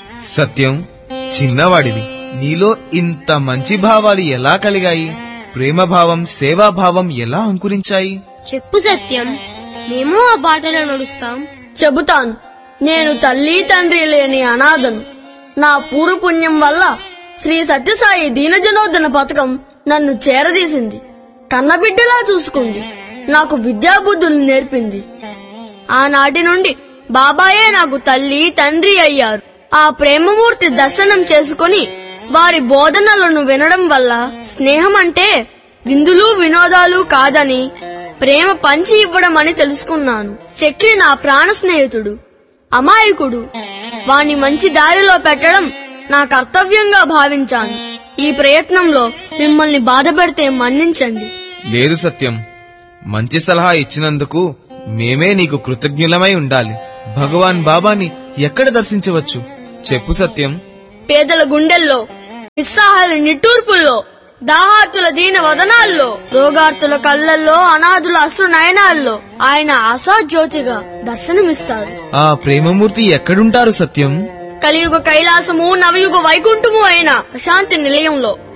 సత్యం చిన్నవాడివి నీలో ఇంత మంచి భావాలు ఎలా కలిగాయి ప్రేమభావం సేవాభావం ఎలా అంకురించాయి చెప్పు సత్యం మేము ఆ బాటలో నడుస్తాం చెబుతాను నేను తల్లి తండ్రి లేని అనాథను నా పూర్వపుణ్యం వల్ల శ్రీ సత్యసాయి దీనజనోద్ధన పథకం నన్ను చేరదీసింది కన్నబిడ్డలా చూసుకుంది నాకు విద్యాబుద్ధులు నేర్పింది ఆనాటి నుండి బాబాయే నాకు తల్లి తండ్రి అయ్యారు ఆ ప్రేమమూర్తి దర్శనం చేసుకొని వారి బోధనలను వినడం వల్ల స్నేహం అంటే విందులు వినోదాలు కాదని ప్రేమ పంచి ఇవ్వడం అని తెలుసుకున్నాను చక్రి నా ప్రాణ స్నేహితుడు అమాయకుడు వాణ్ణి మంచి దారిలో పెట్టడం నా కర్తవ్యంగా భావించాను ఈ ప్రయత్నంలో మిమ్మల్ని బాధపెడితే మన్నించండి లేదు సత్యం మంచి సలహా ఇచ్చినందుకు మేమే నీకు కృతజ్ఞులమై ఉండాలి భగవాన్ బాబాని ఎక్కడ దర్శించవచ్చు చెప్పు సత్యం పేదల గుండెల్లో నిస్సహాయుల నిట్టూర్పుల్లో దాహార్తుల దీన వదనాల్లో రోగార్తుల కళ్ళల్లో అనాథుల అశ్రు నయనాల్లో ఆయన ఆశాజ్యోతిగా దర్శనమిస్తారు ఆ ప్రేమమూర్తి ఎక్కడుంటారు సత్యం కలియుగ కైలాసము నవయుగ వైకుంఠము అయిన ప్రశాంతి నిలయంలో